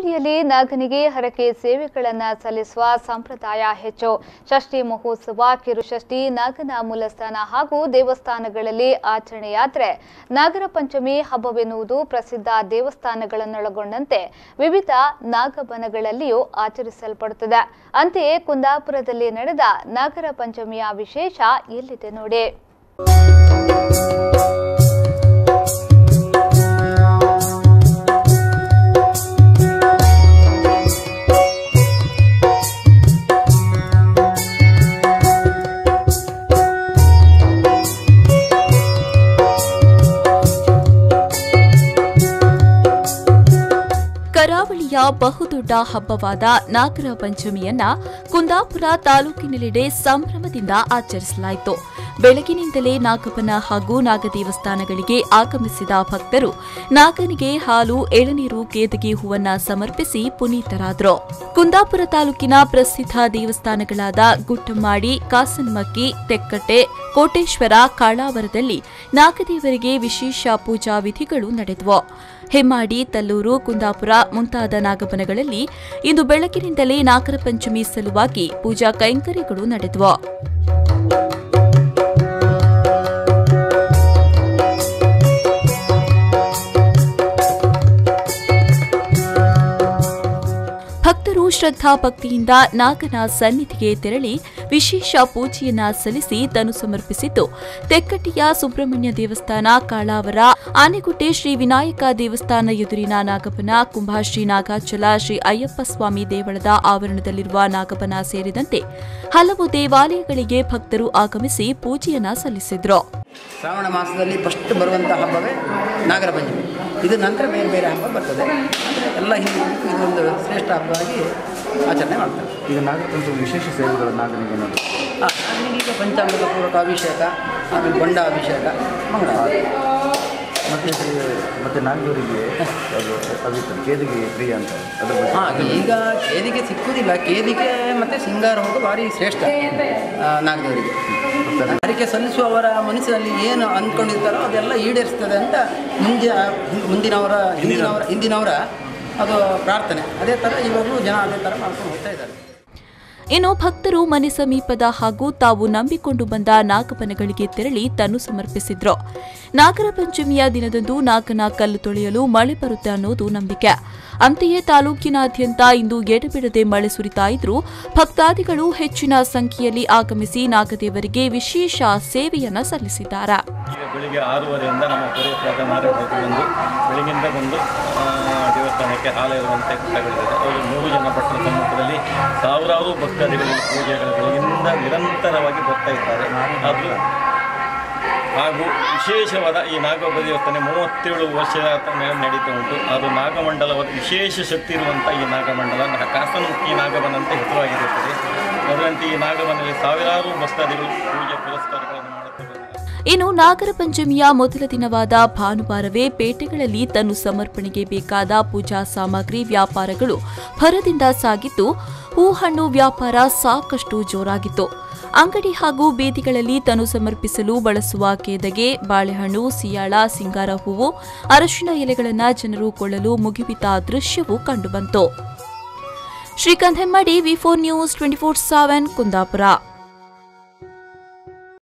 ಕರಾವಳಿಯಲ್ಲಿ ನಾಗನಿಗೆ ಹರಕೆ ಸೇವೆಗಳನ್ನು ಸಲ್ಲಿಸುವ ಸಂಪ್ರದಾಯ ಹೆಚ್ಚು ಷಷ್ಠಿ ಮಹೋತ್ಸವ ಕಿರುಷಷ್ಠಿ ನಾಗನ ಮೂಲಸ್ಥಾನ ಹಾಗೂ ದೇವಸ್ಥಾನಗಳಲ್ಲಿ ಆಚರಣೆಯಾದರೆ ನಾಗರ ಪಂಚಮಿ ಹಬ್ಬವೆನ್ನುವುದು ಪ್ರಸಿದ್ಧ ದೇವಸ್ಥಾನಗಳನ್ನೊಳಗೊಂಡಂತೆ ವಿವಿಧ ನಾಗಬನಗಳಲ್ಲಿಯೂ ಆಚರಿಸಲ್ಪಡುತ್ತದೆ ಅಂತೆಯೇ ಕುಂದಾಪುರದಲ್ಲಿ ನಡೆದ ನಾಗರ ಪಂಚಮಿಯ ವಿಶೇಷ ಎಲ್ಲಿದೆ ನೋಡಿ ಕರಾವಳಿಯ ಬಹುದೊಡ್ಡ ಹಬ್ಬವಾದ ನಾಗರ ಪಂಚಮಿಯನ್ನ ಕುಂದಾಪುರ ತಾಲೂಕಿನೆಲ್ಲೆಡೆ ಸಂಭ್ರಮದಿಂದ ಆಚರಿಸಲಾಯಿತು ಬೆಳಗಿನಿಂದಲೇ ನಾಗಪ್ಪನ ಹಾಗೂ ನಾಗದೇವಸ್ಥಾನಗಳಿಗೆ ಆಗಮಿಸಿದ ಭಕ್ತರು ನಾಗನಿಗೆ ಹಾಲು ಎಳನೀರು ಕೇದಗಿ ಹೂವನ್ನ ಸಮರ್ಪಿಸಿ ಪುನೀತರಾದರು ಕುಂದಾಪುರ ತಾಲೂಕಿನ ಪ್ರಸಿದ್ಧ ದೇವಸ್ಥಾನಗಳಾದ ಗುಟ್ಟಮ್ಮಾಡಿ ಕಾಸನ್ಮಕ್ಕಿ ತೆಕ್ಕಟ್ಟೆ ಕೋಟೇಶ್ವರ ಕಾಳಾವರದಲ್ಲಿ ನಾಗದೇವರಿಗೆ ವಿಶೇಷ ಪೂಜಾ ವಿಧಿಗಳು ನಡೆದವು ಹೆಮ್ಮಾಡಿ ತಲ್ಲೂರು ಕುಂದಾಪುರ ಮುಂತಾದ ನಾಗಬನಗಳಲ್ಲಿ ಇಂದು ಬೆಳಗಿನಿಂದಲೇ ನಾಗರ ಪಂಚಮಿ ಸಲುವಾಗಿ ಪೂಜಾ ಕೈಂಕರ್ಯಗಳು ನಡೆದವು ಭಕ್ತರು ಶ್ರದ್ಧಾ ಭಕ್ತಿಯಿಂದ ನಾಗನ ಸನ್ನಿಧಿಗೆ ತೆರಳಿ ವಿಶೇಷ ಪೂಜೆಯನ್ನ ಸಲ್ಲಿಸಿ ತನು ಸಮರ್ಪಿಸಿದ್ದು ತೆಕ್ಕಟ್ಟಿಯ ಸುಬ್ರಹ್ಮಣ್ಯ ದೇವಸ್ಥಾನ ಕಾಳಾವರ ಆನೆಗುಡ್ಡೆ ಶ್ರೀ ವಿನಾಯಕ ದೇವಸ್ಥಾನ ಎದುರಿನ ನಾಗಪನ ಕುಂಭಾಶ್ರೀ ನಾಗಾಚಲ ಶ್ರೀ ಅಯ್ಯಪ್ಪ ಸ್ವಾಮಿ ದೇವಳದ ಆವರಣದಲ್ಲಿರುವ ನಾಗಪನ ಸೇರಿದಂತೆ ಹಲವು ದೇವಾಲಯಗಳಿಗೆ ಭಕ್ತರು ಆಗಮಿಸಿ ಪೂಜೆಯನ್ನ ಸಲ್ಲಿಸಿದ್ರು ಶ್ರಾವಣ ಮಾಸದಲ್ಲಿ ಫಸ್ಟ್ ಬರುವಂಥ ಹಬ್ಬವೇ ನಾಗರ ಪಂಚಮಿ ಇದು ನಂತರ ಬೇರೆ ಬೇರೆ ಹಬ್ಬ ಬರ್ತದೆ ಅಂದರೆ ಎಲ್ಲ ಹಿಂದೂ ಇದೊಂದು ಶ್ರೇಷ್ಠ ಹಬ್ಬವಾಗಿ ಆಚರಣೆ ಮಾಡ್ತಾರೆ ಈಗ ನಾಗರ ಪಂಚಮಿ ವಿಶೇಷ ಸೇವೆಗಳು ನಾಗನಿಗೆ ನೋಡಿ ಆ, ನಾಗನಿಗೀಗ ಪಂಚಾಮೃತ ಪೂರ್ವಕ ಅಭಿಷೇಕ ಆಮೇಲೆ ಗೊಂಡ ಅಭಿಷೇಕ ಮಂಗಳವಾರ ಮತ್ತೆ ಮತ್ತೆ ನಾಗದವರಿಗೆ ಅದು ಅದಿತ್ತು ಕೇದಿಗೆ ಪ್ರಿಯ ಅಂತ ಅದ್ರ ಬಗ್ಗೆ ಹಾಂ ಈಗ ಕೇದಿಗೆ ಸಿಕ್ಕುವುದಿಲ್ಲ ಕೇದಿಗೆ ಮತ್ತು ಸಿಂಗಾರ ಹೋಗು ಭಾರಿ ಶ್ರೇಷ್ಠ ಆ, ನಾಗದೇವರಿಗೆ ಹರಿಕೆ ಸಲ್ಲಿಸುವವರ ಮನಸ್ಸಿನಲ್ಲಿ ಏನು ಅಂದ್ಕೊಂಡಿರ್ತಾರೋ ಅದೆಲ್ಲ ಈಡೇರಿಸ್ತದೆ ಅಂತ ಮುಂದೆ ಮುಂದಿನವರ ಹಿಂದಿನವರ ಹಿಂದಿನವರ ಅದು ಪ್ರಾರ್ಥನೆ ಅದೇ ಥರ ಇವಾಗಲೂ ಜನ ಅದೇ ಥರ ಮಾಡ್ಕೊಂಡು ಹೋಗ್ತಾ ಇದ್ದಾರೆ ಇನ್ನು ಭಕ್ತರು ಮನೆ ಸಮೀಪದ ಹಾಗೂ ತಾವು ನಂಬಿಕೊಂಡು ಬಂದ ನಾಗಪನಗಳಿಗೆ ತೆರಳಿ ತನ್ನು ಸಮರ್ಪಿಸಿದ್ರು ನಾಗರ ಪಂಚಮಿಯ ದಿನದಂದು ನಾಗನ ಕಲ್ಲು ತೊಳೆಯಲು ಮಳೆ ಬರುತ್ತೆ ಅನ್ನೋದು ನಂಬಿಕೆ ಅಂತೆಯೇ ತಾಲೂಕಿನಾದ್ಯಂತ ಇಂದು ಎಡಬಿಡದೆ ಮಳೆ ಸುರಿತಾ ಇದ್ರೂ ಭಕ್ತಾದಿಗಳು ಹೆಚ್ಚಿನ ಸಂಖ್ಯೆಯಲ್ಲಿ ಆಗಮಿಸಿ ನಾಗದೇವರಿಗೆ ವಿಶೇಷ ಸೇವೆಯನ್ನ ಸಲ್ಲಿಸಿದ್ದಾರೆ ಈಗ ಬೆಳಿಗ್ಗೆ ಆರೂವರೆಯಿಂದ ನಮ್ಮ ಪುರೋಹಿತರಾದ ಮಾರಾಟಕ್ಕೆ ಬಂದು ಬೆಳಗ್ಗಿಂದ ಬಂದು ಆ, ದೇವಸ್ಥಾನಕ್ಕೆ ಹಾಲ ಇರುವಂತೆ ಕಟ್ಟಗಳಿದೆ ಅವರು ಮೂರು ಜನ ಭಕ್ತರ ಸಮ್ಮುಖದಲ್ಲಿ ಸಾವಿರಾರು ಭಕ್ತಾದಿಗಳು ಪೂಜೆಗಳ ಬೆಳಗಿನಿಂದ ನಿರಂತರವಾಗಿ ಬರ್ತಾ ಇದ್ದಾರೆ ಅದು ಹಾಗೂ ವಿಶೇಷವಾದ ಈ ನಾಗೋಬ ದೇವಸ್ಥಾನ ಮೂವತ್ತೇಳು ವರ್ಷದ ತನಕ ನಡೀತಾ ಉಂಟು ಅದು ನಾಗಮಂಡಲವಾದ ವಿಶೇಷ ಶಕ್ತಿ ಇರುವಂಥ ಈ ನಾಗಮಂಡಲ ನಾ- ಕಾಸನಮುಖಿ ನಾಗವನ ಅಂತ ಹೆಸರಾಗಿರುತ್ತದೆ ಅದರಂತೆ ಈ ನಾಗವನಲ್ಲಿ ಸಾವಿರಾರು ಭಕ್ತಾದಿಗಳು ಪೂಜೆ ಪುರಸ್ಕಾರಗಳನ್ನು ಮಾಡುತ್ತಿದ್ದಾರೆ ಇನ್ನು ನಾಗರ ಪಂಚಮಿಯ ಮೊದಲ ದಿನವಾದ ಭಾನುವಾರವೇ ಪೇಟೆಗಳಲ್ಲಿ ತನ್ನು ಸಮರ್ಪಣೆಗೆ ಬೇಕಾದ ಪೂಜಾ ಸಾಮಗ್ರಿ ವ್ಯಾಪಾರಗಳು ಭರದಿಂದ ಸಾಗಿದ್ದು ಹೂಹಣ್ಣು ವ್ಯಾಪಾರ ಸಾಕಷ್ಟು ಜೋರಾಗಿತ್ತು ಅಂಗಡಿ ಹಾಗೂ ಬೀದಿಗಳಲ್ಲಿ ತನು ಸಮರ್ಪಿಸಲು ಬಳಸುವ ಕೇದಗೆ ಬಾಳೆಹಣ್ಣು ಸಿಯಾಳ ಸಿಂಗಾರ ಹೂವು ಅರಶಿನ ಎಲೆಗಳನ್ನು ಜನರು ಕೊಳ್ಳಲು ಮುಗಿಬಿದ್ದ ದೃಶ್ಯವೂ ಕಂಡುಬಂತು Srikanth Hemmadi V four news twenty four seven Kundapura